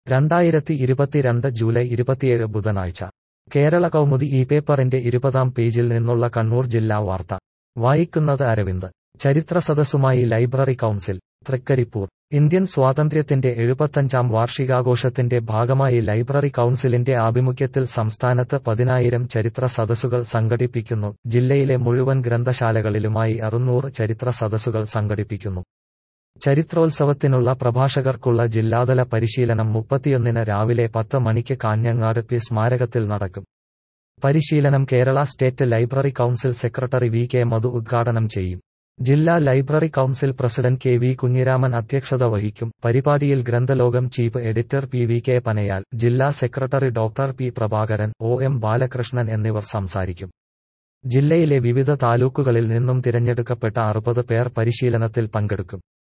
രണ്ടായിരത്തി ഇരുപത്തിരണ്ട് ജൂലൈ ഇരുപത്തിയേഴ് ബുധനാഴ്ച കേരള കൗമുദി ഈ പേപ്പറിന്റെ ഇരുപതാം പേജിൽ നിന്നുള്ള കണ്ണൂർ ജില്ലാ വാർത്ത വായിക്കുന്നത് അരവിന്ദ് ചരിത്ര സദസ്സുമായി ലൈബ്രറി കൗൺസിൽ തൃക്കരിപ്പൂർ ഇന്ത്യൻ സ്വാതന്ത്ര്യത്തിന്റെ എഴുപത്തഞ്ചാം വാർഷികാഘോഷത്തിന്റെ ഭാഗമായി ലൈബ്രറി കൗൺസിലിന്റെ ആഭിമുഖ്യത്തിൽ സംസ്ഥാനത്ത് പതിനായിരം ചരിത്ര സദസ്സുകൾ സംഘടിപ്പിക്കുന്നു ജില്ലയിലെ മുഴുവൻ ഗ്രന്ഥശാലകളിലുമായി അറുന്നൂറ് ചരിത്ര സദസ്സുകൾ സംഘടിപ്പിക്കുന്നു ചരിത്രോത്സവത്തിനുള്ള പ്രഭാഷകർക്കുള്ള ജില്ലാതല പരിശീലനം മുപ്പത്തിയൊന്നിന് രാവിലെ പത്ത് മണിക്ക് കാഞ്ഞങ്ങാട് പി സ്മാരകത്തിൽ നടക്കും പരിശീലനം Kerala state library council secretary V K Madhu ഉദ്ഘാടനം ചെയ്യും ജില്ലാ library council president K V Kunhiraman അധ്യക്ഷത വഹിക്കും പരിപാടിയിൽ Granthalokam chief editor P V K Panayal ജില്ലാ സെക്രട്ടറി doctor P Prabhakaran O M Balakrishnan എന്നിവർ സംസാരിക്കും ജില്ലയിലെ വിവിധ താലൂക്കുകളിൽ നിന്നും തിരഞ്ഞെടുക്കപ്പെട്ട അറുപത് പേർ പരിശീലനത്തിൽ പങ്കെടുക്കും